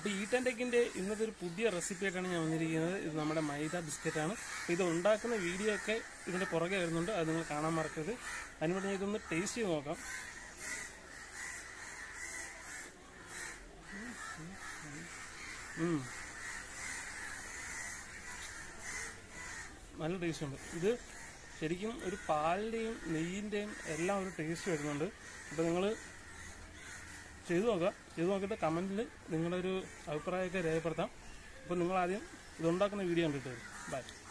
അപ്പോൾ ഈ ടെൻറ്റക്കിൻ്റെ ഇന്നത്തെ ഒരു പുതിയ റെസിപ്പി ആയിട്ടാണ് ഞാൻ വന്നിരിക്കുന്നത് ഇത് നമ്മുടെ മൈദ ബിസ്ക്കറ്റാണ് അപ്പോൾ ഇത് ഉണ്ടാക്കുന്ന വീഡിയോ ഒക്കെ ഇതിൻ്റെ പുറകെ വരുന്നുണ്ട് അത് നിങ്ങൾ കാണാൻ മറക്കരുത് അതിനുവേണ്ടി ഞാൻ ഇതൊന്ന് ടേസ്റ്റ് ചെയ്ത് നോക്കാം ഉം. നല്ല ടേസ്റ്റ് ഉണ്ട് ഇത് ശരിക്കും ഒരു പാലിൻ്റെയും നെയ്യിൻ്റെയും എല്ലാം ഒരു ടേസ്റ്റ് വരുന്നുണ്ട് അപ്പോൾ നിങ്ങൾ ചെയ്തു നോക്കുക ചെയ്തു നോക്കിയിട്ട് കമൻറ്റിൽ നിങ്ങളൊരു അഭിപ്രായമൊക്കെ രേഖപ്പെടുത്താം അപ്പോൾ നിങ്ങൾ ആദ്യം ഇതുണ്ടാക്കുന്ന വീഡിയോ കണ്ടിട്ട് വരും ബൈ